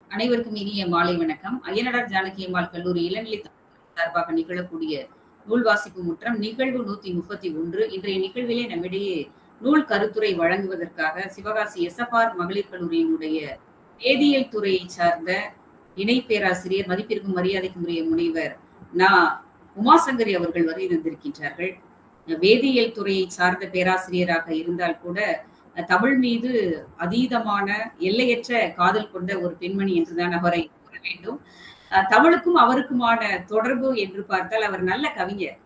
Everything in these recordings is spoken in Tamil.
அனைவருக்கும் இனிய மாலை வணக்கம் அய்யனடார் ஜானகி அம்மாள் கல்லூரி இளநிலை சார்பாக நிகழக்கூடிய நூல் வாசிப்பு முற்றம் நிகழ்வு நூத்தி முப்பத்தி ஒன்று இன்றைய நிகழ்விலே நம்மிடையே நூல் கருத்துரை வழங்குவதற்காக சிவகாசி எஸ்எஃப்ஆர் மகளிர் கல்லூரியினுடைய வேதியியல் துறையை சார்ந்த இணை பேராசிரியர் மதிப்பிற்கும் மரியாதைக்கும் உரிய முனைவர் நா உமாசங்கரி அவர்கள் வரை இருந்திருக்கின்றார்கள் வேதியியல் துறையை சார்ந்த பேராசிரியராக இருந்தால் கூட தமிழ் மீது அதீதமான எல்லையற்ற காதல் கொண்ட ஒரு பெண்மணி என்றுதான் அவரை கூற வேண்டும் தமிழுக்கும் அவருக்குமான தொடர்பு என்று பார்த்தால் அவர் நல்ல கவிஞர்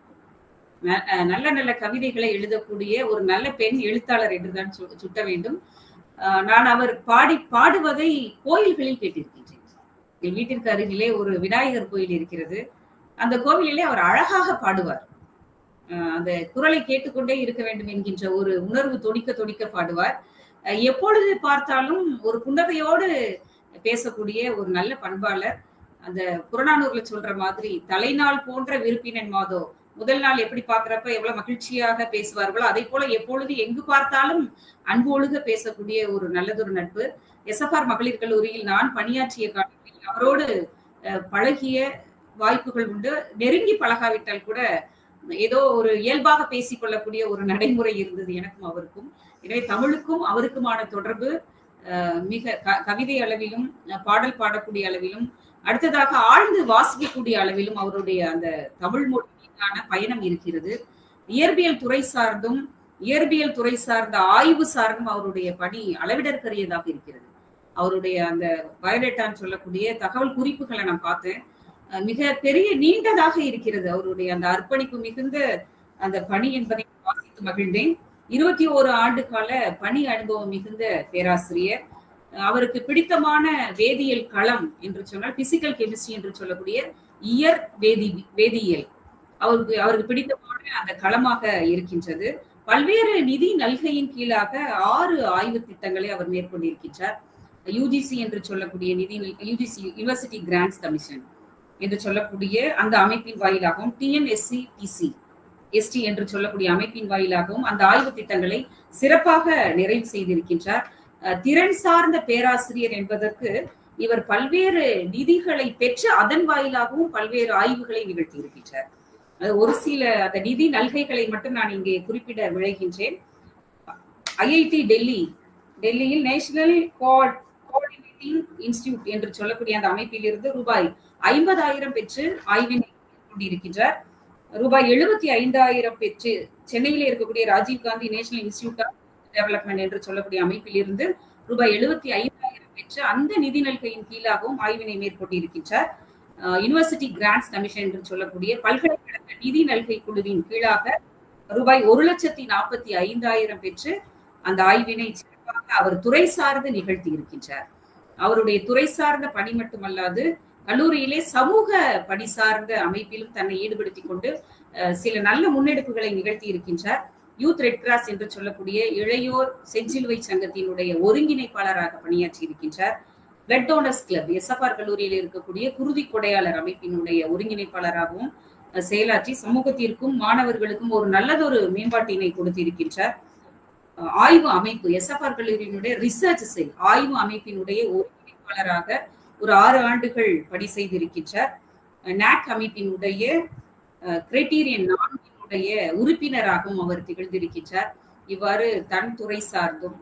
நல்ல நல்ல கவிதைகளை எழுதக்கூடிய ஒரு நல்ல பெண் எழுத்தாளர் என்றுதான் சுட்ட வேண்டும் நான் அவர் பாடி பாடுவதை கோயில்களில் கேட்டிருக்கின்றேன் என் வீட்டிற்கு அருகிலே ஒரு விநாயகர் கோயில் இருக்கிறது அந்த கோவிலிலே அவர் அழகாக பாடுவார் அந்த குரலை கேட்டுக்கொண்டே இருக்க வேண்டும் என்கின்ற ஒரு உணர்வு தொடிக்க தொடிக்க பாடுவார் எப்பொழுது பார்த்தாலும் ஒரு புன்னகையோடு பேசக்கூடிய ஒரு நல்ல பண்பாளர் அந்த புறநானூர்ல சொல்ற மாதிரி தலைநாள் போன்ற விருப்பினன் மாதோ முதல் நாள் எப்படி பாக்குறப்ப எவ்வளவு மகிழ்ச்சியாக பேசுவார்களோ அதே போல எப்பொழுது எங்கு பார்த்தாலும் அன்பொழுக பேசக்கூடிய ஒரு நல்லதொரு நட்பு எஸ்எஃப்ஆர் மகளிர் கல்லூரியில் நான் பணியாற்றிய காலத்தில் அவரோடு பழகிய வாய்ப்புகள் உண்டு நெருங்கி பழகாவிட்டால் கூட ஏதோ ஒரு இயல்பாக பேசிக் கொள்ளக்கூடிய ஒரு நடைமுறை இருந்தது எனக்கும் அவருக்கும் எனவே தமிழுக்கும் அவருக்குமான தொடர்பு மிக கவிதை அளவிலும் பாடல் பாடக்கூடிய அளவிலும் அடுத்ததாக ஆழ்ந்து வாசிக்கக்கூடிய அளவிலும் அவருடைய அந்த தமிழ் மொழி மீதான பயணம் இருக்கிறது இயற்பியல் துறை சார்ந்தும் இயற்பியல் துறை சார்ந்த ஆய்வு சார்ந்தும் அவருடைய பணி அளவிடற்கரியதாக இருக்கிறது அவருடைய அந்த பயோடேட்டான்னு சொல்லக்கூடிய தகவல் குறிப்புகளை நான் பார்த்தேன் மிக பெரிய நீண்டதாக இருக்கிறது அவருடைய அந்த அர்ப்பணிப்பு மிகுந்த அந்த பணி என்பதை வாசித்து மகிழ்ந்தேன் இருபத்தி ஓரு ஆண்டு கால பணி அனுபவம் மிகுந்த பேராசிரியர் அவருக்கு பிடித்தமான வேதியியல் களம் என்று சொன்னால் பிசிக்கல் கெமிஸ்ட்ரி என்று சொல்லக்கூடிய இயற் வேதி வேதியியல் அவருக்கு அவருக்கு பிடித்தமான அந்த களமாக இருக்கின்றது பல்வேறு நிதி நல்கையின் கீழாக ஆறு ஆய்வு திட்டங்களை அவர் மேற்கொண்டிருக்கின்றார் யூஜிசி என்று சொல்லக்கூடிய நிதி யூஜிசி யூனிவர்சிட்டி கிராண்ட்ஸ் கமிஷன் என்று சொல்லக்கூடிய அந்த அமைப்பின் வாயிலாகவும் டிஎன்எஸ்சி டிசி எஸ்டி என்று சொல்லக்கூடிய அமைப்பின் வாயிலாகவும் அந்த ஆய்வு திட்டங்களை சிறப்பாக நிறைவு செய்திருக்கின்றார் திறன் சார்ந்த பேராசிரியர் என்பதற்கு இவர் பல்வேறு நிதிகளை பெற்று அதன் வாயிலாகவும் பல்வேறு ஆய்வுகளை நிகழ்த்தி இருக்கின்றார் ஒரு சில அந்த நிதி நல்கைகளை மட்டும் நான் இங்கே குறிப்பிட விழைகின்றேன் ஐஐடி டெல்லி டெல்லியில் நேஷனல் கோஆர்டினேட்டிங் இன்ஸ்டிடியூட் என்று சொல்லக்கூடிய அந்த அமைப்பில் இருந்து ரூபாய் ஐம்பதாயிரம் பெற்று ஆய்வினை கொண்டிருக்கின்றார் ரூபாய் எழுபத்தி ஐந்தாயிரம் பெற்று சென்னையிலே இருக்கக்கூடிய Rajiv Gandhi national institute of development என்று சொல்லக்கூடிய அமைப்பில் இருந்து ரூபாய் எழுபத்தி ஐந்தாயிரம் பெற்று அந்த நிதி நல்கையின் கீழாகவும் ஆய்வினை மேற்கொண்டிருக்கின்றார் யூனிவர்சிட்டி கிராண்ட்ஸ் கமிஷன் என்று சொல்லக்கூடிய பல்கலைக்கழக நிதி நல்கை குழுவின் கீழாக ரூபாய் ஒரு லட்சத்தி நாற்பத்தி ஐந்தாயிரம் பெற்று அந்த ஆய்வினை சிறப்பாக அவர் துறை சார்ந்து நிகழ்த்தி இருக்கின்றார் அவருடைய துறை சார்ந்த பணி மட்டுமல்லாது கல்லூரியிலே சமூக பணி சார்ந்த அமைப்பிலும் தன்னை ஈடுபடுத்தி கொண்டு சில நல்ல முன்னெடுப்புகளை நிகழ்த்தி இருக்கின்றார் யூத் ரெட் கிராஸ் என்று சொல்லக்கூடிய இளையோர் செஞ்சிலுவை சங்கத்தினுடைய ஒருங்கிணைப்பாளராக பணியாற்றி இருக்கின்றார் பிளட் டோனர்ஸ் கிளப் எஸ்எஃப்ஆர் கல்லூரியில் இருக்கக்கூடிய குருதி கொடையாளர் அமைப்பினுடைய ஒருங்கிணைப்பாளராகவும் செயலாற்றி சமூகத்திற்கும் மாணவர்களுக்கும் ஒரு நல்லதொரு மேம்பாட்டினை கொடுத்திருக்கின்றார் ஆய்வு அமைப்பு எஸ்எஃப்ஆர் கல்லூரியினுடைய ரிசர்ச் செல் ஆய்வு அமைப்பினுடைய ஒருங்கிணைப்பாளராக ஒரு ஆறு ஆண்டுகள் பணி செய்திருக்கின்றார் நாக் அமைப்பினுடைய கிரைட்டீரியன் நான்கினுடைய உறுப்பினராகவும் அவர் திகழ்ந்திருக்கின்றார் இவ்வாறு தன் துறை சார்ந்தும்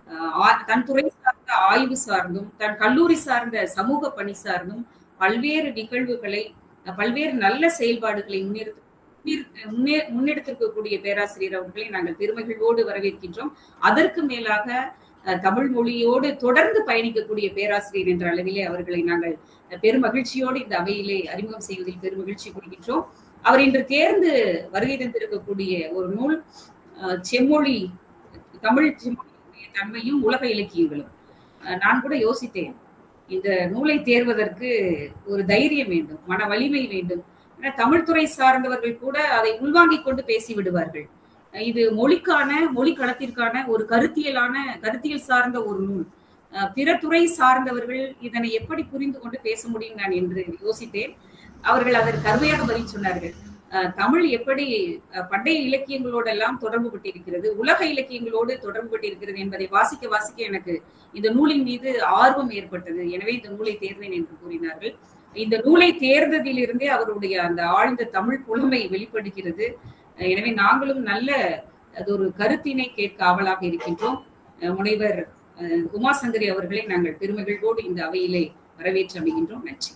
தன் துறை சார்ந்த ஆய்வு சார்ந்தும் தன் கல்லூரி சார்ந்த சமூக பணி சார்ந்தும் பல்வேறு நிகழ்வுகளை பல்வேறு நல்ல செயல்பாடுகளை முன்னிறுத்த முன்னே முன்னெடுத்திருக்கக்கூடிய பேராசிரியர் அவர்களை நாங்கள் பெருமகிழ்வோடு வரவேற்கின்றோம் அதற்கு மேலாக தமிழ் மொழியோடு தொடர்ந்து பயணிக்கக்கூடிய பேராசிரியர் என்ற அளவிலே அவர்களை நாங்கள் பெருமகிழ்ச்சியோடு இந்த அவையிலே அறிமுகம் செய்வதில் பெருமகிழ்ச்சி கொள்கின்றோம் அவர் இன்று தேர்ந்து வருகை தந்திருக்கக்கூடிய ஒரு நூல் செம்மொழி தமிழ் செம்மொழியுடைய தன்மையும் உலக இலக்கியங்களும் நான் கூட யோசித்தேன் இந்த நூலை தேர்வதற்கு ஒரு தைரியம் வேண்டும் மன வலிமை வேண்டும் ஏன்னா தமிழ்துறை சார்ந்தவர்கள் கூட அதை உள்வாங்கிக் கொண்டு பேசி விடுவார்கள் இது மொழிக்கான மொழி களத்திற்கான ஒரு கருத்தியலான கருத்தியல் சார்ந்த ஒரு நூல் பிற துறை சார்ந்தவர்கள் இதனை எப்படி புரிந்து கொண்டு பேச முடியும் நான் என்று யோசித்தேன் அவர்கள் அதற்கு அருமையாக பதில் சொன்னார்கள் அஹ், தமிழ் எப்படி அஹ், பண்டைய இலக்கியங்களோடு எல்லாம் தொடர்பு பட்டிருக்கிறது உலக இலக்கியங்களோடு தொடர்பு பட்டிருக்கிறது என்பதை வாசிக்க வாசிக்க எனக்கு இந்த நூலின் மீது ஆர்வம் ஏற்பட்டது எனவே இந்த நூலை தேர்ந்தேன் என்று கூறினார்கள் இந்த நூலை தேர்ந்ததிலிருந்தே அவருடைய அந்த ஆழ்ந்த தமிழ் புலமை வெளிப்படுகிறது அஹ், எனவே நாங்களும் நல்ல அது ஒரு கருத்தினை கேட்க ஆவலாக இருக்கின்றோம் அஹ், முனைவர் அஹ், உமாசங்கரி அவர்களை நாங்கள் பெருமகிழ்வோடு இந்த அவையிலே வரவேற்று அமைகின்றோம் நன்றி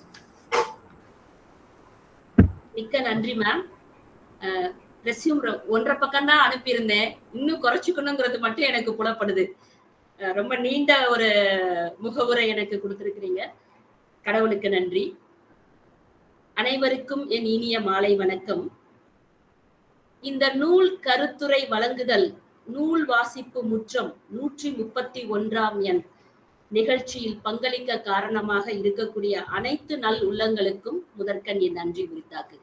மிக்க நன்றி மேம் ரெஸ்யூம் ஒன்றரை பக்கம் தான் அனுப்பியிருந்தேன் இன்னும் குறைச்சிக்கணுங்கிறது மட்டும் எனக்கு புலப்படுது அஹ் ரொம்ப நீண்ட ஒரு முகவுரை எனக்கு கொடுத்திருக்கிறீங்க கடவுளுக்கு நன்றி அனைவருக்கும் என் இனிய மாலை வணக்கம் இந்த நூல் கருத்துரை வழங்குதல் நூல் வாசிப்பு முற்றம் நூற்றி முப்பத்தி ஒன்றாம் எண் நிகழ்ச்சியில் பங்களிக்க காரணமாக இருக்கக்கூடிய அனைத்து நல் உள்ளங்களுக்கும் முதற்கண் என் நன்றி உரித்தாக்குக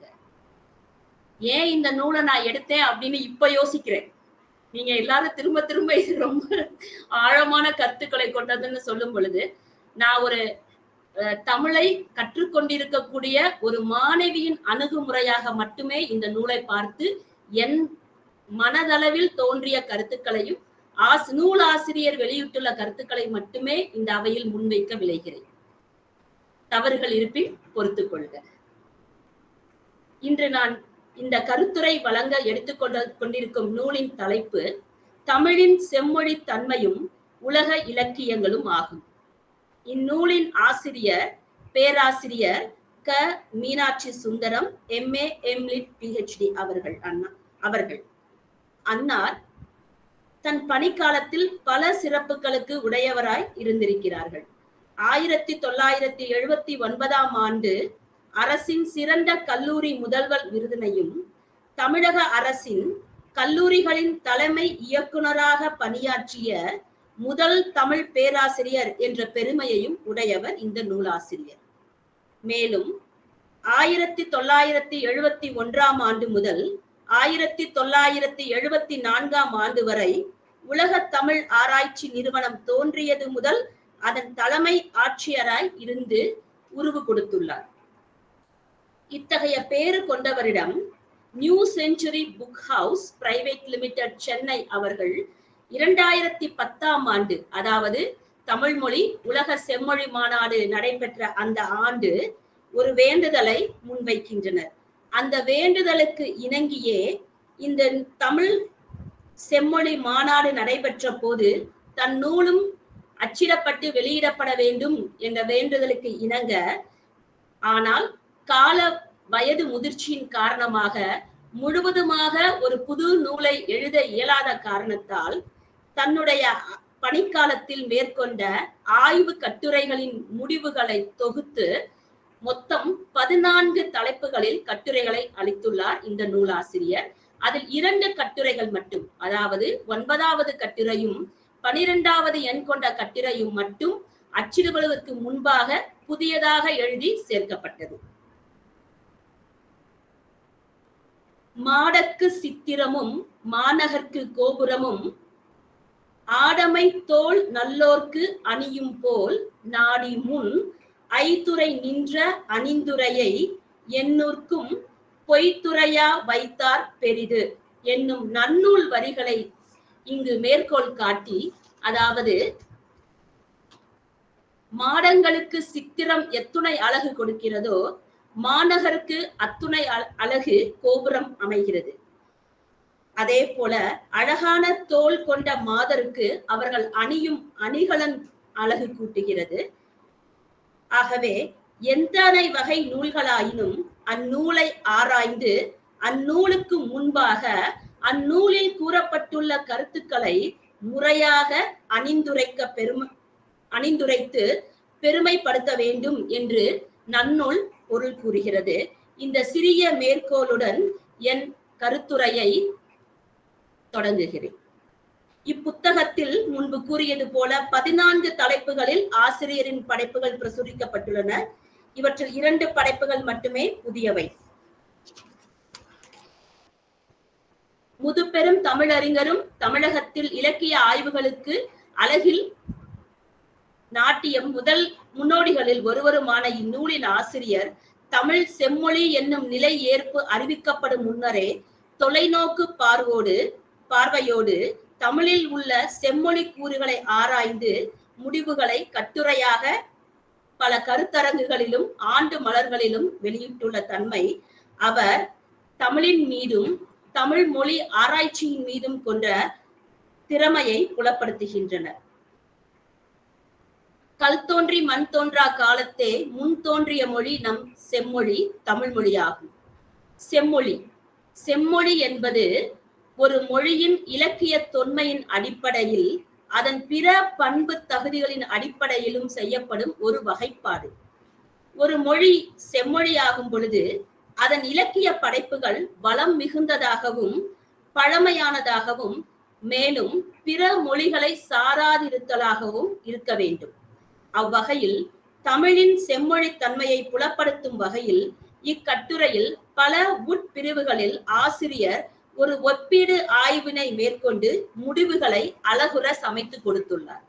ஏன் இந்த நூலை நான் எடுத்தேன் அப்படின்னு இப்ப யோசிக்கிறேன் நீங்க எல்லாரும் திரும்ப திரும்ப இது ரொம்ப ஆழமான கருத்துக்களை கொண்டதுன்னு சொல்லும் பொழுது நான் ஒரு அஹ், தமிழை கற்றுக்கொண்டிருக்கக்கூடிய ஒரு மாணவியின் அணுகுமுறையாக மட்டுமே இந்த நூலை பார்த்து என் மனதளவில் தோன்றிய கருத்துக்களையும் ஆஸ் நூல் ஆசிரியர் வெளியிட்டுள்ள கருத்துக்களை மட்டுமே இந்த அவையில் முன்வைக்க விளைகிறேன் தவறுகள் இருப்பின் பொறுத்துக் கொள்க இன்று நான் இந்த கருத்துரை வழங்க எடுத்துக்கொண்ட கொண்டிருக்கும் நூலின் தலைப்பு தமிழின் செம்மொழி தன்மையும் உலக இலக்கியங்களும் ஆகும் இந்நூலின் ஆசிரியர் பேராசிரியர் க Meenakshi Sundaram MA MLitt PhD அவர்கள் அண்ணா அவர்கள் அன்னார் தன் பணிக்காலத்தில் பல சிறப்புகளுக்கு உடையவராய் இருந்திருக்கிறார்கள் ஆயிரத்தி தொள்ளாயிரத்தி எழுபத்தி ஒன்பதாம் ஆண்டு அரசின் சிறந்த கல்லூரி முதல்வர் விருதினையும் தமிழக அரசின் கல்லூரிகளின் தலைமை இயக்குனராக பணியாற்றிய முதல் தமிழ் பேராசிரியர் என்ற பெருமையையும் உடையவர் இந்த நூலாசிரியர் மேலும் ஆயிரத்தி தொள்ளாயிரத்தி எழுபத்தி ஒன்றாம் ஆண்டு முதல் ஆயிரத்தி தொள்ளாயிரத்தி எழுபத்தி நான்காம் ஆண்டு வரை உலக தமிழ் ஆராய்ச்சி நிறுவனம் தோன்றியது முதல் அதன் தலைமை ஆட்சியராய் இருந்து உருவு கொடுத்துள்ளார் இத்தகைய பேறு கொண்டவரிடம் new century book house private limited Chennai அவர்கள் இரண்டாயிரத்தி பத்தாம் ஆண்டு அதாவது தமிழ் மொழி உலக செம்மொழி மாநாடு நடைபெற்ற அந்த ஆண்டு ஒரு வேண்டுதலை முன்வைக்கின்றனர் அந்த வேண்டுதலுக்கு இணங்கியே இந்த தமிழ் செம்மொழி மாநாடு நடைபெற்ற போது தன் நூலும் அச்சிடப்பட்டு வெளியிடப்பட வேண்டும் என்ற வேண்டுதலுக்கு இணங்க ஆனால் கால வயது முதிர்ச்சியின் காரணமாக முழுவதுமாக ஒரு புது நூலை எழுத இயலாத காரணத்தால் தன்னுடைய பணிக்காலத்தில் மேற்கொண்ட ஆய்வு கட்டுரைகளின் முடிவுகளை தொகுத்து மொத்தம் பதினான்கு தலைப்புகளில் கட்டுரைகளை அளித்துள்ளார் இந்த நூலாசிரியர் அதில் இரண்டு கட்டுரைகள் மட்டும் அதாவது ஒன்பதாவது கட்டுரையும் பனிரெண்டாவது எண் கொண்ட கட்டுரையும் மட்டும் அச்சிடுவதற்கு முன்பாக புதியதாக எழுதி சேர்க்கப்பட்டது மாடக்கு சித்திரமும் மாநகர்க்கு கோபுரமும் ஆடமை தோல் நல்லோர்க்கு அணியும் போல் நாடி முன் ஐத்துறை நின்ற அணிந்துரையை என்னூர்க்கும் பொய்த்துறையா வைத்தார் பெரிது என்னும் நன்னூல் வரிகளை இங்கு மேற்கோள் காட்டி அதாவது மாடங்களுக்கு சித்திரம் எத்துணை அழகு கொடுக்கிறதோ மாநகருக்கு அத்துணை அழகு கோபுரம் அமைகிறது அதே போல அழகான தோல் கொண்ட மாதருக்கு அவர்கள் அணியும் அணிகலன் அழகு கூட்டுகிறது ஆகவே எத்தனை வகை நூல்களாயினும் அந்நூலை ஆராய்ந்து அந்நூலுக்கு முன்பாக அந்நூலில் கூறப்பட்டுள்ள கருத்துக்களை முறையாக அணிந்துரைக்க பெருமை அணிந்துரைத்து பெருமைப்படுத்த வேண்டும் என்று நன்னூல் பொருள் கூறுகிறது இந்த சிறிய மேற்கோளுடன் என் கருத்துரையை தொடங்குகிறேன் இப்புத்தகத்தில் முன்பு கூறியது போல பதினான்கு தலைப்புகளில் ஆசிரியரின் படைப்புகள் பிரசுரிக்கப்பட்டுள்ளன இவற்றில் இரண்டு படைப்புகள் மட்டுமே புதியவை முதுபெரும் தமிழறிஞரும் தமிழகத்தில் இலக்கிய ஆய்வுகளுக்கு அழகில் நாட்டியம் முதல் முன்னோடிகளில் ஒருவருமான இந்நூலின் ஆசிரியர் தமிழ் செம்மொழி என்னும் நிலை ஏற்பு அறிவிக்கப்படும் முன்னரே தொலைநோக்கு பார்வோடு பார்வையோடு தமிழில் உள்ள செம்மொழி கூறுகளை ஆராய்ந்து முடிவுகளை கட்டுரையாக பல கருத்தரங்குகளிலும் ஆண்டு மலர்களிலும் வெளியிட்டுள்ள தன்மை அவர் தமிழின் மீதும் தமிழ் மொழி ஆராய்ச்சியின் மீதும் கொண்ட திறமையை புலப்படுத்துகின்றனர் கல் தோன்றி மண் தோன்றா காலத்தே முன் தோன்றிய மொழி நம் செம்மொழி தமிழ் மொழியாகும் செம்மொழி செம்மொழி என்பது ஒரு மொழியின் இலக்கிய தொன்மையின் அடிப்படையில் அதன் பிற பண்பு தகுதிகளின் அடிப்படையிலும் செய்யப்படும் ஒரு வகைப்பாடு ஒரு மொழி செம்மொழியாகும் பொழுது அதன் இலக்கிய படைப்புகள் வளம் மிகுந்ததாகவும் பழமையானதாகவும் மேலும் பிற மொழிகளை சாராதிருத்தலாகவும் இருக்க வேண்டும் அவ்வகையில் தமிழின் செம்மொழி தன்மையை புலப்படுத்தும் வகையில் இக்கட்டுரையில் பல உட்பிரிவுகளில் ஆசிரியர் ஒரு ஒப்பீடு ஆய்வினை மேற்கொண்டு முடிவுகளை அழகுற சமைத்து கொடுத்துள்ளார்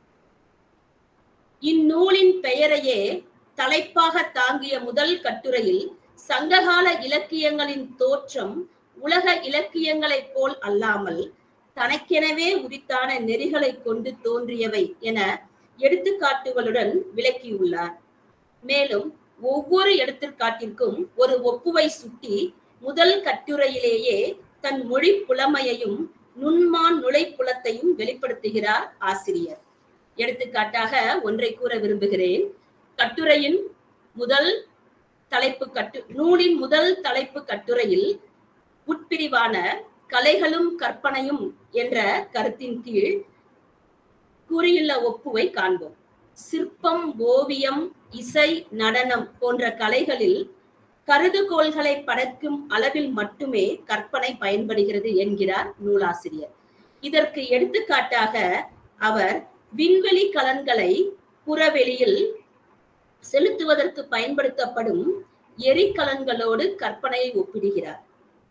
இந்நூலின் பெயரையே தலைப்பாக தாங்கிய முதல் கட்டுரையில் சங்ககால இலக்கியங்களின் தோற்றம் உலக இலக்கியங்களைப் போல் அல்லாமல் தனக்கெனவே உரித்தான நெறிகளை கொண்டு தோன்றியவை என எடுத்துக்காட்டுகளுடன் விளக்கியுள்ளார் மேலும் ஒவ்வொரு எடுத்துக்காட்டிற்கும் ஒரு ஒப்புவை சுட்டி முதல் கட்டுரையிலேயே தன் மொழி புலமையையும் நுண்மான் நுழைப்புலத்தையும் வெளிப்படுத்துகிறார் ஆசிரியர் எடுத்துக்காட்டாக ஒன்றை கூற விரும்புகிறேன் கட்டுரையின் முதல் தலைப்பு கட்டு நூலின் முதல் தலைப்பு கட்டுரையில் உட்பிரிவான கலைகளும் கற்பனையும் என்ற கருத்தின் கீழ் கூறியுள்ள ஒப்புவை காண்போம் சிற்பம் ஓவியம் இசை நடனம் போன்ற கலைகளில் கருதுகோள்களை படைக்கும் அளவில் மட்டுமே கற்பனை பயன்படுகிறது என்கிறார் நூலாசிரியர் இதற்கு எடுத்துக்காட்டாக அவர் விண்வெளி கலன்களை புறவெளியில் செலுத்துவதற்கு பயன்படுத்தப்படும் எரிக்கலன்களோடு கற்பனையை ஒப்பிடுகிறார்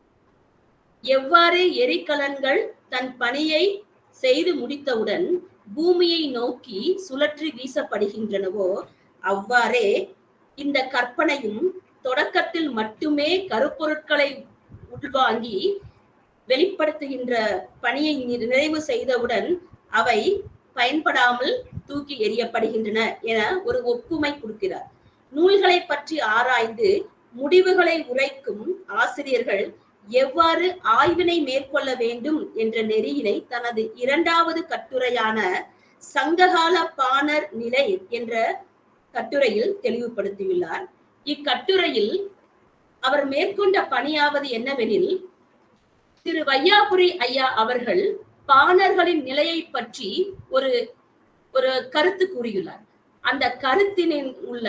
எவ்வாறு எரிக்கலன்கள் தன் பணியை செய்து முடித்தவுடன் பூமியை நோக்கி சுழற்றி வீசப்படுகின்றனவோ அவ்வாறே இந்த கற்பனையும் தொடக்கத்தில் மட்டுமே கருப்பொருட்களை உள்வாங்கி வெளிப்படுத்துகின்ற பணியை நிறைவு செய்தவுடன் அவை பயன்படாமல் தூக்கி எறியப்படுகின்றன என ஒரு ஒப்புமை கொடுக்கிறார் நூல்களை பற்றி ஆராய்ந்து முடிவுகளை உரைக்கும் ஆசிரியர்கள் எவ்வாறு ஆய்வினை மேற்கொள்ள வேண்டும் என்ற நெறியினை தனது இரண்டாவது கட்டுரையான சங்ககால பாணர் நிலை என்ற கட்டுரையில் தெளிவுபடுத்தியுள்ளார் இக்கட்டுரையில் அவர் மேற்கொண்ட பணியாவது என்னவெனில் திரு வையாபுரி ஐயா அவர்கள் பாணர்களின் நிலையை பற்றி ஒரு ஒரு கருத்து கூறியுள்ளார் அந்த கருத்தினின் உள்ள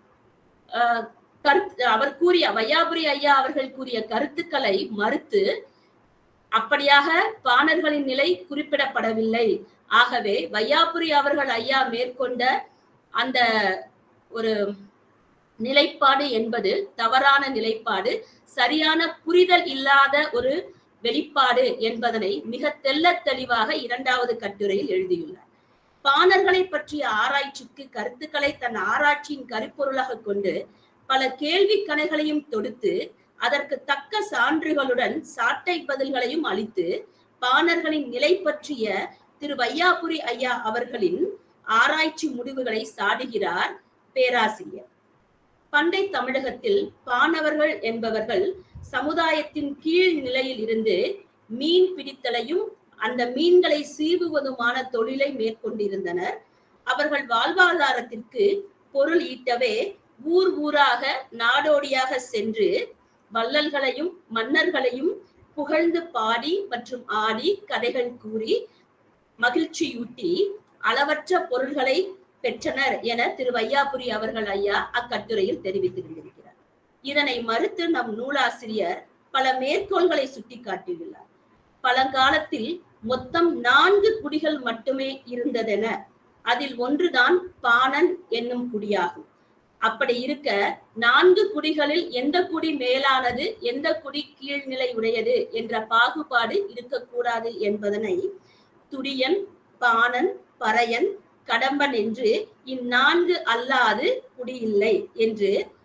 அஹ், கருத்து அவர் கூறிய வையாபுரி ஐயா அவர்கள் கூறிய கருத்துக்களை மறுத்து அப்படியாக பாணர்களின் நிலை குறிப்பிடப்படவில்லை ஆகவே வையாபுரி அவர்கள் ஐயா மேற்கொண்ட அந்த ஒரு நிலைப்பாடு என்பது தவறான நிலைப்பாடு சரியான புரிதல் இல்லாத ஒரு வெளிப்பாடு என்பதனை மிக தெள்ளத் தெளிவாக இரண்டாவது கட்டுரையில் எழுதியுள்ளார் பாணர்களை பற்றிய ஆராய்ச்சிக்கு கருத்துக்களை தன் ஆராய்ச்சியின் கருப்பொருளாக கொண்டு பல கேள்வி கணைகளையும் தொடுத்து அதற்கு தக்க சான்றுகளுடன் சாட்டை பதில்களையும் அளித்து பாணர்களின் நிலை பற்றிய திரு வையாபுரி ஐயா அவர்களின் ஆராய்ச்சி முடிவுகளை சாடுகிறார் பேராசிரியர் பண்டை தமிழகத்தில் பாணவர்கள் என்பவர்கள் சமுதாயத்தின் கீழ் நிலையில் இருந்து மீன் பிடித்தலையும் அந்த மீன்களை சீவுவதுமான தொழிலை மேற்கொண்டிருந்தனர் அவர்கள் வாழ்வாதாரத்திற்கு பொருள் ஈட்டவே ஊர் ஊராக நாடோடியாக சென்று வள்ளல்களையும் மன்னர்களையும் புகழ்ந்து பாடி மற்றும் ஆடி கதைகள் கூறி மகிழ்ச்சியூட்டி அளவற்ற பொருள்களை பெற்றனர் என திரு வையாபுரி அவர்கள் ஐயா அக்கட்டுரையில் தெரிவித்திருந்திருக்கிறார் இதனை மறுத்து நம் நூலாசிரியர் பல மேற்கோள்களை சுட்டிக்காட்டியுள்ளார் பழங்காலத்தில் மொத்தம் நான்கு குடிகள் மட்டுமே இருந்ததென அதில் ஒன்றுதான் பாணன் என்னும் குடியாகும் அப்படி இருக்க நான்கு குடிகளில் எந்த குடி மேலானது எந்த குடி கீழ்நிலை உடையது என்ற பாகுபாடு இருக்கக்கூடாது என்பதனை துடியன் பாணன் பறையன் கடம்பன் என்று இந்நான்கு அல்லாது குடியில்லை என்று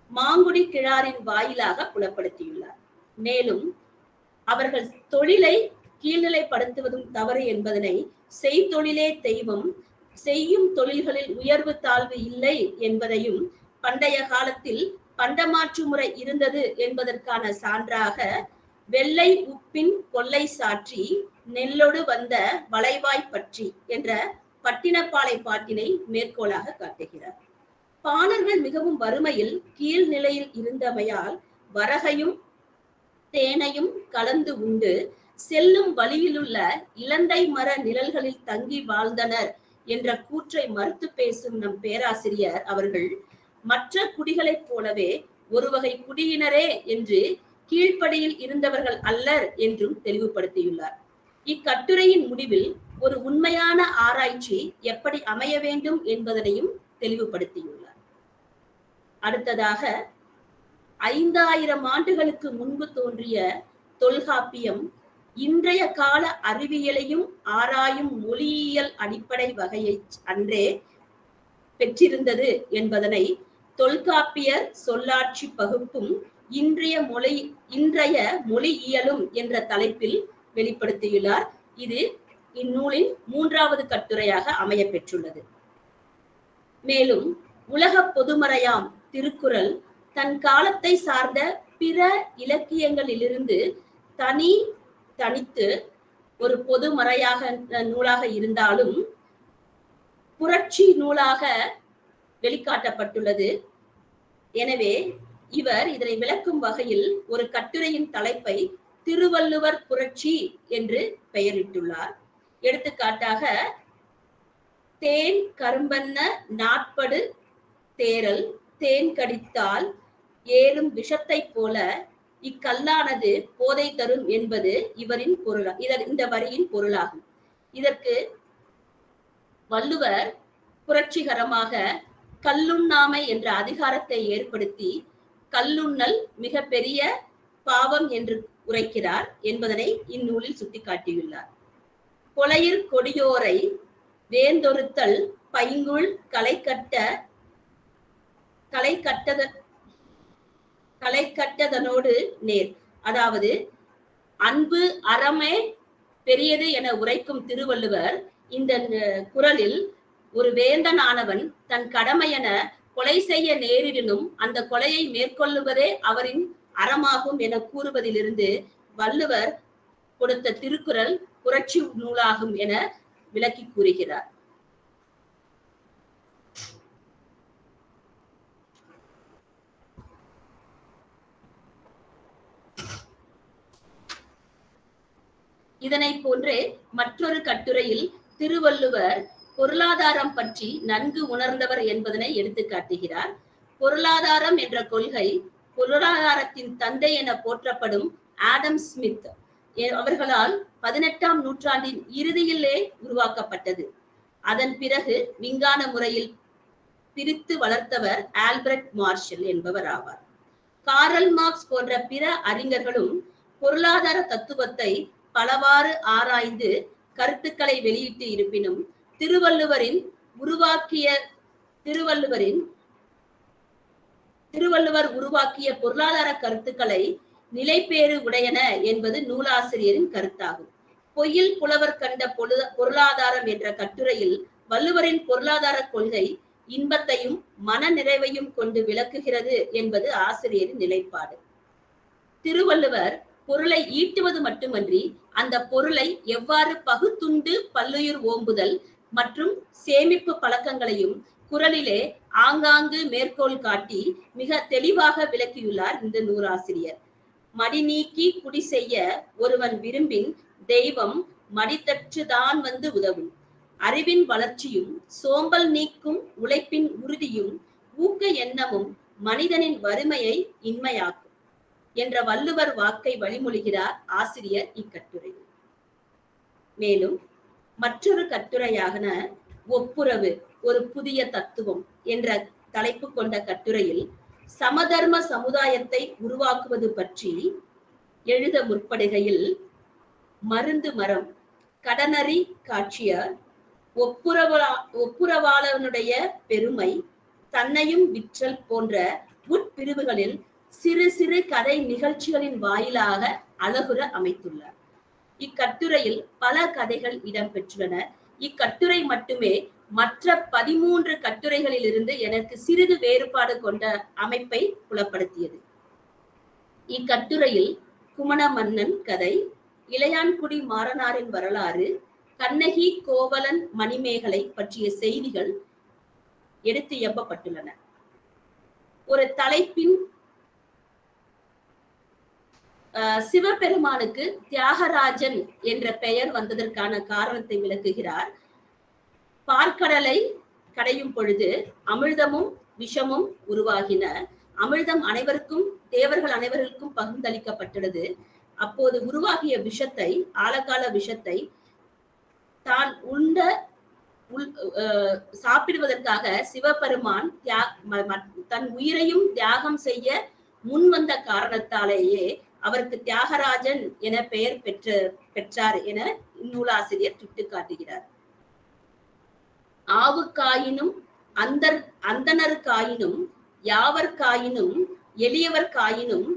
மாங்குடி கிழாரின் வாயிலாக புலப்படுத்தியுள்ளார் மேலும் அவர்கள் தொழிலை கீழ்நிலைப்படுத்துவதும் தவறு என்பதனை செய்தொழிலே தெய்வம் செய்யும் தொழில்களில் உயர்வு தாழ்வு இல்லை என்பதையும் பண்டைய காலத்தில் பண்டமாற்று முறை இருந்தது என்பதற்கான சான்றாக வெள்ளை உப்பின் கொள்ளை சாற்றி நெல்லொடு வந்த வளைவாய் பற்றி என்ற பட்டினப்பாலை பாட்டினை மேற்கோளாக காட்டுகிறார் பாணர்கள் மிகவும் வறுமையில் கீழ் நிலையில் இருந்தமையால் வரகையும் தேனையும் கலந்து உண்டு செல்லும் வழியிலுள்ள இலந்தை மர நிழல்களில் தங்கி வாழ்ந்தனர் என்ற கூற்றை மறுத்து பேசும் நம் பேராசிரியர் அவர்கள் மற்ற குடிகளைப் போலவே ஒரு வகை குடியினரே என்று கீழ்ப்படியில் இருந்தவர்கள் அல்லர் என்றும் தெளிவுபடுத்தியுள்ளார் இக்கட்டுரையின் முடிவில் ஒரு உண்மையான ஆராய்ச்சி எப்படி அமைய வேண்டும் என்பதனையும் தெளிவுபடுத்தியுள்ளார் அடுத்ததாக ஐந்தாயிரம் ஆண்டுகளுக்கு முன்பு தோன்றிய தொல்காப்பியம் இன்றைய கால அறிவியலையும் ஆராயும் மொழியியல் அடிப்படை வகையை அன்றே பெற்றிருந்தது என்பதனை தொல்காப்பியர் சொல்லாட்சி பகுப்பும் இன்றைய மொழி இன்றைய மொழியியலும் என்ற தலைப்பில் வெளிப்படுத்தியுள்ளார் இது இந்நூலின் மூன்றாவது கட்டுரையாக அமைய பெற்றுள்ளது மேலும் உலக பொதுமறையாம் திருக்குறள் தன் காலத்தை சார்ந்த பிற இலக்கியங்களிலிருந்து தனி தனித்து ஒரு பொதுமறையாக நூலாக இருந்தாலும் புரட்சி நூலாக வெளிக்காட்டப்பட்டுள்ளது எனவே இவர் இதனை விளக்கும் வகையில் ஒரு கட்டுரையின் தலைப்பை திருவள்ளுவர் புரட்சி என்று பெயரிட்டுள்ளார் எடுத்துக்காட்டாக தேன் கரும்பன்ன நாட்படு தேரல் தேன் கடித்தால் ஏறும் விஷத்தை போல இக்கல்லானது போதை தரும் என்பது இவரின் பொருளா இதர் இந்த வரியின் பொருளாகும் இதற்கு வள்ளுவர் புரட்சிகரமாக கல்லுண்ணாமை என்ற அதிகாரத்தை ஏற்படுத்தி கல்லுண்ணல் மிக பெரிய பாவம் என்று உரைக்கிறார் என்பதனை இந்நூலில் சுட்டிக்காட்டியுள்ளார் கொலையிற் கொடியோரை வேந்தொருத்தல் பைங்குள் களை கட்ட களை கட்டத களை கட்டதனோடு நேர் அதாவது அன்பு அறமே பெரியது என உரைக்கும் திருவள்ளுவர் இந்த குரலில் ஒரு வேந்தன் ஆனவன் தன் கடமை என கொலை செய்ய நேரிடினும் அந்த கொலையை மேற்கொள்ளுவதே அவரின் அறமாகும் என கூறுவதிலிருந்து வள்ளுவர் கொடுத்த திருக்குறள் புரட்சி நூலாகும் என விளக்கி கூறுகிறார் இதனை போன்றே மற்றொரு கட்டுரையில் திருவள்ளுவர் பொருளாதாரம் பற்றி நன்கு உணர்ந்தவர் என்பதனை எடுத்து காட்டுகிறார் பொருளாதாரம் என்ற கொள்கை பொருளாதாரத்தின் தந்தை என போற்றப்படும் ஆடம் ஸ்மித் அவர்களால் பதினெட்டாம் நூற்றாண்டின் இறுதியிலே உருவாக்கப்பட்டது அதன் பிறகு விஞ்ஞான முறையில் பிரித்து வளர்த்தவர் ஆல்பர்ட் மார்ஷல் என்பவர் ஆவார் காரல் மார்க்ஸ் போன்ற பிற அறிஞர்களும் பொருளாதார தத்துவத்தை பலவாறு ஆராய்ந்து கருத்துக்களை வெளியிட்டு இருப்பினும் திருவள்ளுவரின் உருவாக்கிய திருவள்ளுவரின் திருவள்ளுவர் உருவாக்கிய பொருளாதார கருத்துக்களை நிலைப்பேறு உடையன என்பது நூலாசிரியரின் கருத்தாகும் பொய்யில் புலவர் கண்ட பொருளாதாரம் என்ற கட்டுரையில் வள்ளுவரின் பொருளாதார கொள்கை இன்பத்தையும் மன நிறைவையும் கொண்டு விளக்குகிறது என்பது ஆசிரியரின் நிலைப்பாடு திருவள்ளுவர் பொருளை ஈட்டுவது மட்டுமன்றி அந்த பொருளை எவ்வாறு பகுத்துண்டு பல்லுயிர் ஓம்புதல் மற்றும் சேமிப்பு பழக்கங்களையும் குரலிலே ஆங்காங்கு மேற்கோள் காட்டி மிக தெளிவாக விளக்கியுள்ளார் இந்த நூறாசிரியர் மடி நீக்கி குடி செய்ய ஒருவன் விரும்பின் தெய்வம் மடித்தற்றுதான் வந்து உதவும் அறிவின் வளர்ச்சியும் சோம்பல் நீக்கும் உழைப்பின் உறுதியும் ஊக்க எண்ணமும் மனிதனின் வறுமையை இன்மையாக்கும் என்ற வள்ளுவர் வாக்கை வழிமொழிகிறார் ஆசிரியர் இக்கட்டுரையில் மேலும் மற்றொரு கட்டுரையான ஒப்புரவு ஒரு புதிய தத்துவம் என்ற தலைப்பு கொண்ட கட்டுரையில் சமதர்ம சமுதாயத்தை உருவாக்குவது பற்றி எழுத முற்படுகையில் மருந்து மரம் கடனறி காட்சியர் ஒப்புரவா ஒப்புரவாளனுடைய பெருமை தன்னையும் விற்றல் போன்ற உட்பிரிவுகளில் சிறு சிறு கதை நிகழ்ச்சிகளின் வாயிலாக அழகுற அமைத்துள்ளார் இக்கட்டுரையில் பல கதைகள் இடம்பெற்றுள்ளன இக்கட்டுரை மட்டுமே மற்ற பதிமூன்று கட்டுரைகளில் இருந்து எனக்கு சிறிது வேறுபாடு கொண்ட அமைப்பை புலப்படுத்தியது இக்கட்டுரையில் குமண மன்னன் கதை இளையான்குடி மாறனாரின் வரலாறு கண்ணகி கோவலன் மணிமேகலை பற்றிய செய்திகள் எடுத்து எம்பப்பட்டுள்ளன ஒரு தலைப்பின் அஹ், சிவபெருமானுக்கு தியாகராஜன் என்ற பெயர் வந்ததற்கான காரணத்தை விளக்குகிறார் பார்க்கடலை கடையும் பொழுது அமிர்தமும் விஷமும் உருவாகின அமிர்தம் அனைவருக்கும் தேவர்கள் அனைவருக்கும் பகிர்ந்தளிக்கப்பட்டுள்ளது அப்போது உருவாகிய விஷத்தை ஆழகால விஷத்தை தான் உண்ட உள் அஹ், சாப்பிடுவதற்காக சிவபெருமான் தியா ம- ம- தன் உயிரையும் தியாகம் செய்ய முன் வந்த காரணத்தாலேயே அவருக்கு தியாகராஜன் என பெயர் பெற்ற பெற்றார் என நூலாசிரியர் சுட்டிக்காட்டுகிறார் ஆவுக்காயினும் அந்தர் அந்தனருக்காயினும் யாவர்காயினும் எளியவர்காயினும்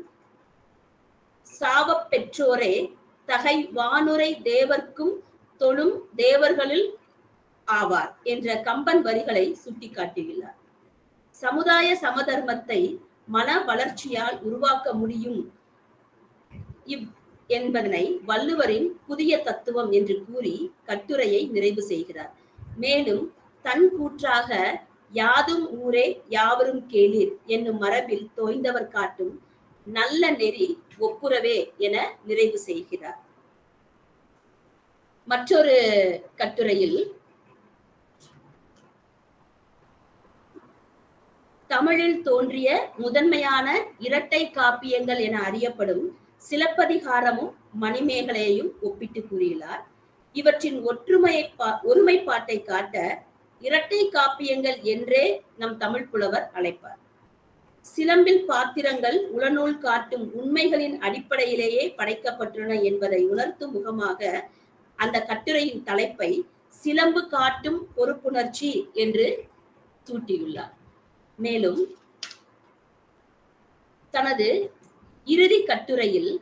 சாவப் பெற்றோரே தகை வானுரை தேவர்க்கும் தொழும் தேவர்களில் ஆவார் என்ற கம்பன் வரிகளை சுட்டிக்காட்டுகிறார் சமுதாய சமதர்மத்தை மன வளர்ச்சியால் உருவாக்க முடியும் இவ் என்பதனை வள்ளுவரின் புதிய தத்துவம் என்று கூறி கட்டுரையை நிறைவு செய்கிறார் மேலும் தன் கூற்றாக யாதும் ஊரே யாவரும் கேளீர் என்னும் மரபில் தோய்ந்தவர் காட்டும் நல்ல நெறி ஒப்புரவே என நிறைவு செய்கிறார் மற்றொரு கட்டுரையில் தமிழில் தோன்றிய முதன்மையான இரட்டை காப்பியங்கள் என அறியப்படும் சிலப்பதிகாரமும் மணிமேகலையையும் ஒப்பிட்டு கூறியுள்ளார் இவற்றின் ஒற்றுமையை பா- ஒருமைப்பாட்டை காட்ட இரட்டை காப்பியங்கள் என்றே நம் தமிழ் புலவர் அழைப்பார் சிலம்பில் பாத்திரங்கள் உளநூல் காட்டும் உண்மைகளின் அடிப்படையிலேயே படைக்கப்பட்டுள்ளன என்பதை உணர்த்தும் முகமாக அந்த கட்டுரையின் தலைப்பை சிலம்பு காட்டும் பொறுப்புணர்ச்சி என்று சூட்டியுள்ளார் மேலும் தனது இறுதி கட்டுரையில்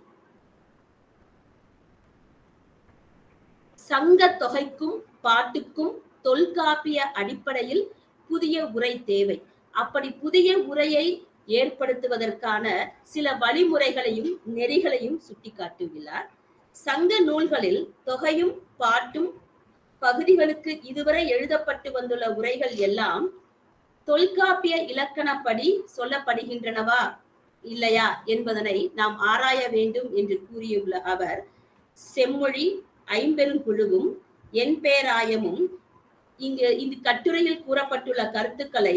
சங்க தொகைக்கும் பாட்டுக்கும் தொல்காப்பிய அடிப்படையில் புதிய உரை தேவை அப்படி புதிய உரையை ஏற்படுத்துவதற்கான சில வழிமுறைகளையும் நெறிகளையும் சுட்டிக்காட்டியுள்ளார் சங்க நூல்களில் தொகையும் பாட்டும் பகுதிகளுக்கு இதுவரை எழுதப்பட்டு வந்துள்ள உரைகள் எல்லாம் தொல்காப்பிய இலக்கணப்படி சொல்லப்படுகின்றனவா இல்லையா என்பதனை நாம் ஆராய வேண்டும் என்று கூறியுள்ள அவர் செம்மொழி ஐம்பெருங்குழுவும் என் பேராயமும் இங்கு இந்த கட்டுரையில் கூறப்பட்டுள்ள கருத்துக்களை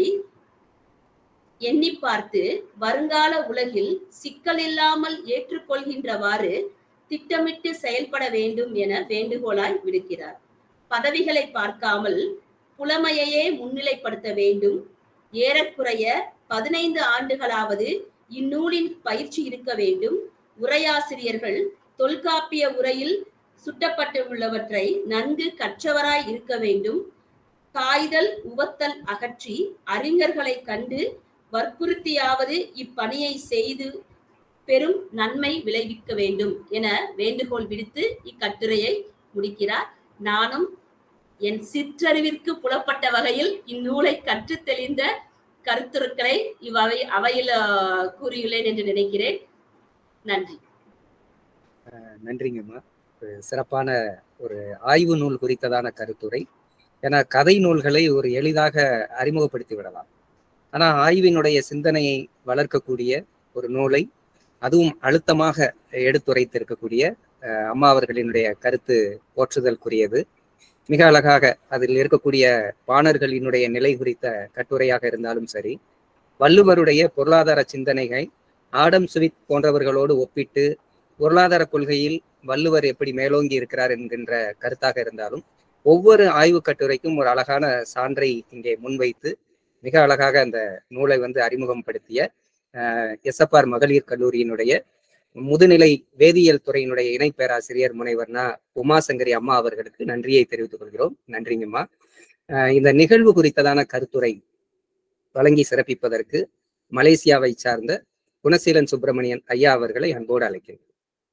எண்ணி பார்த்து வருங்கால உலகில் சிக்கலில்லாமல் ஏற்றுக்கொள்கின்றவாறு திட்டமிட்டு செயல்பட வேண்டும் என வேண்டுகோளாய் விடுக்கிறார் பதவிகளை பார்க்காமல் புலமையையே முன்னிலைப்படுத்த வேண்டும் ஏறக்குறைய பதினைந்து ஆண்டுகளாவது இந்நூலின் பயிற்சி இருக்க வேண்டும் உரையாசிரியர்கள் தொல்காப்பிய உரையில் சுட்டப்பட்டுள்ளவற்றை நன்கு கற்றவராய் இருக்க வேண்டும் காய்தல் உவத்தல் அகற்றி அறிஞர்களை கண்டு வற்புறுத்தியாவது இப்பணியை செய்து பெரும் நன்மை விளைவிக்க வேண்டும் என வேண்டுகோள் விடுத்து இக்கட்டுரையை முடிக்கிறார் நானும் என் சிற்றறிவிற்கு புலப்பட்ட வகையில் இந்நூலை கற்றுத் தெளிந்த கருத்துருக்களை இவ்வவை அவையில் ஆஹ், கூறியுள்ளேன் என்று நினைக்கிறேன் நன்றி நன்றிங்கம்மா ஒரு சிறப்பான ஒரு ஆய்வு நூல் குறித்ததான கருத்துரை ஏன்னா கதை நூல்களை ஒரு எளிதாக அறிமுகப்படுத்தி விடலாம் ஆனா ஆய்வினுடைய சிந்தனையை வளர்க்கக்கூடிய ஒரு நூலை அதுவும் அழுத்தமாக எடுத்துரைத்திருக்கக்கூடிய அஹ், அம்மா அவர்களினுடைய கருத்து போற்றுதலுக்குரியது மிக அழகாக அதில் இருக்கக்கூடிய பாணர்களினுடைய நிலை குறித்த கட்டுரையாக இருந்தாலும் சரி வள்ளுவருடைய பொருளாதார சிந்தனைகள் ஆடம் சுவித் போன்றவர்களோடு ஒப்பிட்டு பொருளாதார கொள்கையில் வள்ளுவர் எப்படி மேலோங்கி இருக்கிறார் என்கின்ற கருத்தாக இருந்தாலும் ஒவ்வொரு ஆய்வு கட்டுரைக்கும் ஒரு அழகான சான்றை இங்கே முன்வைத்து மிக அழகாக அந்த நூலை வந்து அறிமுகப்படுத்திய எஸ்எப்ஆர் மகளிர் கல்லூரியினுடைய முதுநிலை வேதியியல் துறையினுடைய இணை பேராசிரியர் முனைவர்னா உமாசங்கரி அம்மா அவர்களுக்கு நன்றியை தெரிவித்துக் கொள்கிறோம் நன்றிங்கம்மா அஹ் இந்த நிகழ்வு குறித்ததான கருத்துரை வழங்கி சிறப்பிப்பதற்கு மலேசியாவை சார்ந்த குணசீலன் சுப்பிரமணியன் ஐயா அவர்களை அன்போடு அழைக்கிறேன்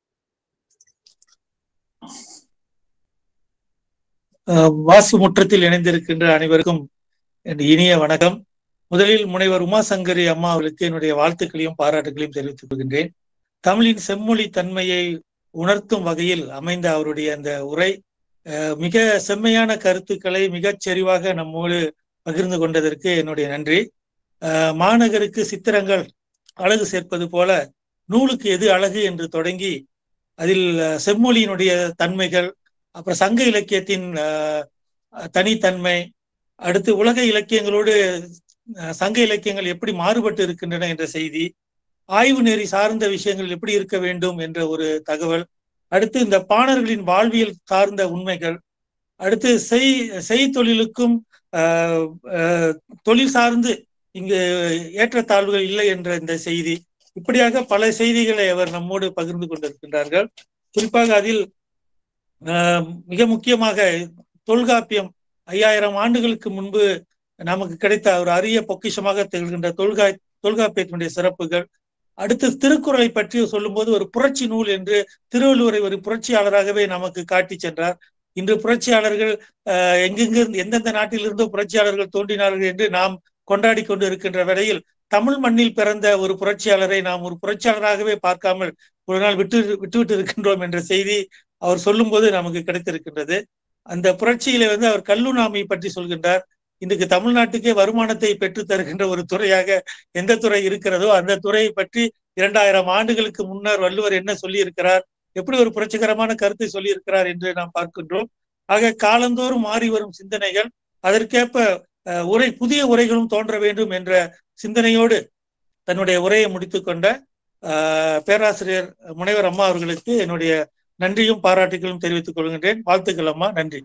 வாசு முற்றத்தில் இணைந்திருக்கின்ற அனைவருக்கும் என் இனிய வணக்கம் முதலில் முனைவர் உமாசங்கரி அம்மா அவர்களுக்கு என்னுடைய வாழ்த்துக்களையும் பாராட்டுகளையும் தெரிவித்துக் கொள்கின்றேன் தமிழின் செம்மொழி தன்மையை உணர்த்தும் வகையில் அமைந்த அவருடைய அந்த உரை மிக செம்மையான கருத்துக்களை மிகச் செறிவாக நம்மோடு பகிர்ந்து கொண்டதற்கு என்னுடைய நன்றி மாநகருக்கு சித்திரங்கள் அழகு சேர்ப்பது போல நூலுக்கு எது அழகு என்று தொடங்கி அதில் செம்மொழியினுடைய தன்மைகள் அப்புறம் சங்க இலக்கியத்தின் தனித்தன்மை அடுத்து உலக இலக்கியங்களோடு சங்க இலக்கியங்கள் எப்படி மாறுபட்டு இருக்கின்றன என்ற செய்தி ஆய்வு நெறி சார்ந்த விஷயங்கள் எப்படி இருக்க வேண்டும் என்ற ஒரு தகவல் அடுத்து இந்த பாணர்களின் வாழ்வியல் சார்ந்த உண்மைகள் அடுத்து செய் செய்தொழிலுக்கும் தொழில் சார்ந்து இங்கு ஏற்றத்தாழ்வுகள் இல்லை என்ற இந்த செய்தி இப்படியாக பல செய்திகளை அவர் நம்மோடு பகிர்ந்து கொண்டிருக்கின்றார்கள் குறிப்பாக அதில் மிக முக்கியமாக தொல்காப்பியம் ஐயாயிரம் ஆண்டுகளுக்கு முன்பு நமக்கு கிடைத்த ஒரு அரிய பொக்கிஷமாக திகழ்கின்ற தொல்கா தொல்காப்பியத்தினுடைய சிறப்புகள் அடுத்து திருக்குறளை பற்றி சொல்லும்போது ஒரு புரட்சி நூல் என்று திருவள்ளுவரை ஒரு புரட்சியாளராகவே நமக்கு காட்டி சென்றார் இன்று புரட்சியாளர்கள் எங்கெங்கிருந்து எந்தெந்த நாட்டிலிருந்தோ புரட்சியாளர்கள் தோன்றினார்கள் என்று நாம் கொண்டாடி கொண்டு இருக்கின்ற வேளையில் தமிழ் மண்ணில் பிறந்த ஒரு புரட்சியாளரை நாம் ஒரு புரட்சியாளராகவே பார்க்காமல் ஒரு நாள் விட்டு விட்டுவிட்டு இருக்கின்றோம் என்ற செய்தி அவர் சொல்லும்போது நமக்கு கிடைத்திருக்கின்றது அந்த புரட்சியில வந்து அவர் கல்லுணாமை பற்றி சொல்கின்றார் இன்றைக்கு தமிழ்நாட்டுக்கே வருமானத்தை பெற்று தருகின்ற ஒரு துறையாக எந்த துறை இருக்கிறதோ அந்த துறையை பற்றி இரண்டாயிரம் ஆண்டுகளுக்கு முன்னர் வள்ளுவர் என்ன சொல்லி இருக்கிறார் எப்படி ஒரு புரட்சிகரமான கருத்தை சொல்லி இருக்கிறார் என்று நாம் பார்க்கின்றோம் ஆக காலந்தோறும் மாறி வரும் சிந்தனைகள் அதற்கேற்ப உரை புதிய உரைகளும் தோன்ற வேண்டும் என்ற சிந்தனையோடு தன்னுடைய உரையை முடித்துக்கொண்ட பேராசிரியர் முனைவர் அம்மா அவர்களுக்கு என்னுடைய நன்றியும் பாராட்டுகளும் தெரிவித்துக் கொள்கின்றேன் வாழ்த்துக்கள் அம்மா நன்றி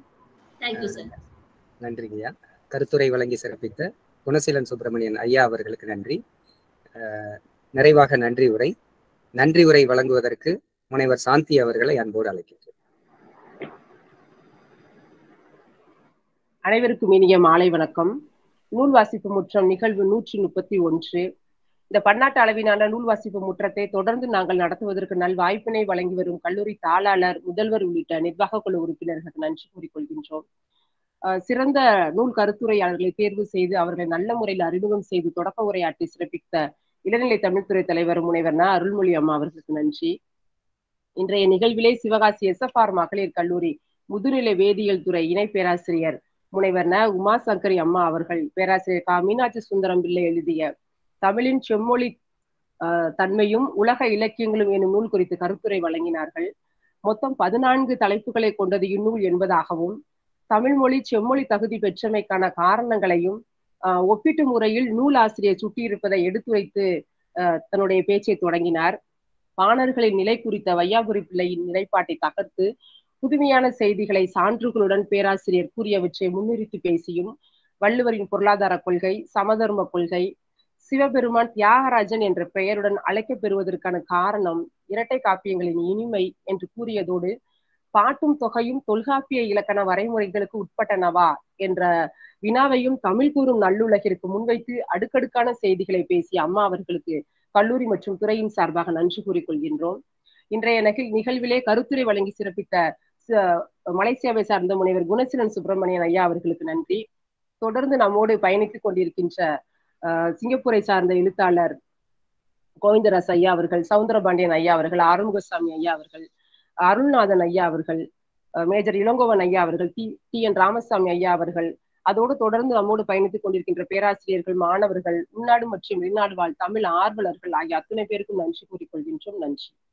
நன்றி ஐயா கருத்துரை வழங்கி சிறப்பித்த குணசீலன் சுப்பிரமணியன் ஐயா அவர்களுக்கு நன்றி நிறைவாக நன்றி உரை நன்றி உரை வழங்குவதற்கு முனைவர் சாந்தி அவர்களை அன்போடு அழைக்கின்றேன் அனைவருக்கும் இனிய மாலை வணக்கம் நூல் வாசிப்பு முற்றம் நிகழ்வு நூற்றி முப்பத்தி ஒன்று இந்த பன்னாட்டு அளவிலான நூல் வாசிப்பு முற்றத்தை தொடர்ந்து நாங்கள் நடத்துவதற்கு நல் வாய்ப்பினை வழங்கி வரும் கல்லூரி தாளாளர் முதல்வர் உள்ளிட்ட நிர்வாக குழு உறுப்பினர்களுக்கு நன்றி கூறிக்கொள்கின்றோம் சிறந்த நூல் கருத்துரையாளர்களை தேர்வு செய்து அவர்களை நல்ல முறையில் அறிமுகம் செய்து தொடக்க உரையாற்றி சிறப்பித்த இளநிலை தமிழ்துறை தலைவர் முனைவர்னா அருள்மொழி அம்மா அவர்களுக்கு நன்றி இன்றைய நிகழ்விலே சிவகாசி எஸ்எஃப்ஆர் மகளிர் கல்லூரி முதுநிலை வேதியியல் துறை இணை பேராசிரியர் முனைவர் ந உமா சங்கரி அம்மா அவர்கள் பேராசிரியர் கா மீனாட்சி சுந்தரம் பிள்ளை எழுதிய தமிழின் செம்மொழி தன்மையும் உலக இலக்கியங்களும் எனும் நூல் குறித்து கருத்துரை வழங்கினார்கள் மொத்தம் பதினான்கு தலைப்புகளை கொண்டது இந்நூல் என்பதாகவும் தமிழ் மொழி செம்மொழி தகுதி பெற்றமைக்கான காரணங்களையும் ஒப்பீட்டு முறையில் நூல் ஆசிரியர் சுட்டியிருப்பதை எடுத்துரைத்து தன்னுடைய பேச்சை தொடங்கினார் பாணர்களின் நிலை குறித்த வையாபுரி பிள்ளையின் நிலைப்பாட்டை தகர்த்து புதுமையான செய்திகளை சான்றுகளுடன் பேராசிரியர் கூறியவற்றை முன்னிறுத்தி பேசியும் வள்ளுவரின் பொருளாதார கொள்கை சமதர்ம கொள்கை சிவபெருமான் தியாகராஜன் என்ற பெயருடன் அழைக்கப்பெறுவதற்கான காரணம் இரட்டை காப்பியங்களின் இனிமை என்று கூறியதோடு பாட்டும் தொகையும் தொல்காப்பிய இலக்கண வரைமுறைகளுக்கு உட்பட்டனவா என்ற வினாவையும் தமிழ் கூறும் நல்லுலகிற்கு முன்வைத்து அடுக்கடுக்கான செய்திகளை பேசிய அம்மா அவர்களுக்கு கல்லூரி மற்றும் துறையின் சார்பாக நன்றி கூறிக்கொள்கின்றோம் இன்றைய நிகழ்விலே கருத்துரை வழங்கி சிறப்பித்த மலேசியாவை சார்ந்த முனைவர் குணசீலன் சுப்பிரமணியன் ஐயா அவர்களுக்கு நன்றி தொடர்ந்து நம்மோடு பயணித்துக் கொண்டிருக்கின்ற சிங்கப்பூரை சார்ந்த எழுத்தாளர் கோவிந்தராஸ் ஐயா அவர்கள் சவுந்தரபாண்டியன் ஐயா அவர்கள் ஆறுமுகசாமி ஐயா அவர்கள் அருள்நாதன் ஐயா அவர்கள் மேஜர் இளங்கோவன் ஐயா அவர்கள் டி டி என் ராமசாமி ஐயா அவர்கள் அதோடு தொடர்ந்து நம்மோடு பயணித்துக் கொண்டிருக்கின்ற பேராசிரியர்கள் மாணவர்கள் உள்நாடு மற்றும் வெளிநாடு வாழ் தமிழ் ஆர்வலர்கள் ஆகிய அத்தனை பேருக்கும் நன்றி கூறிக்கொள்கின்றோம் நன்றி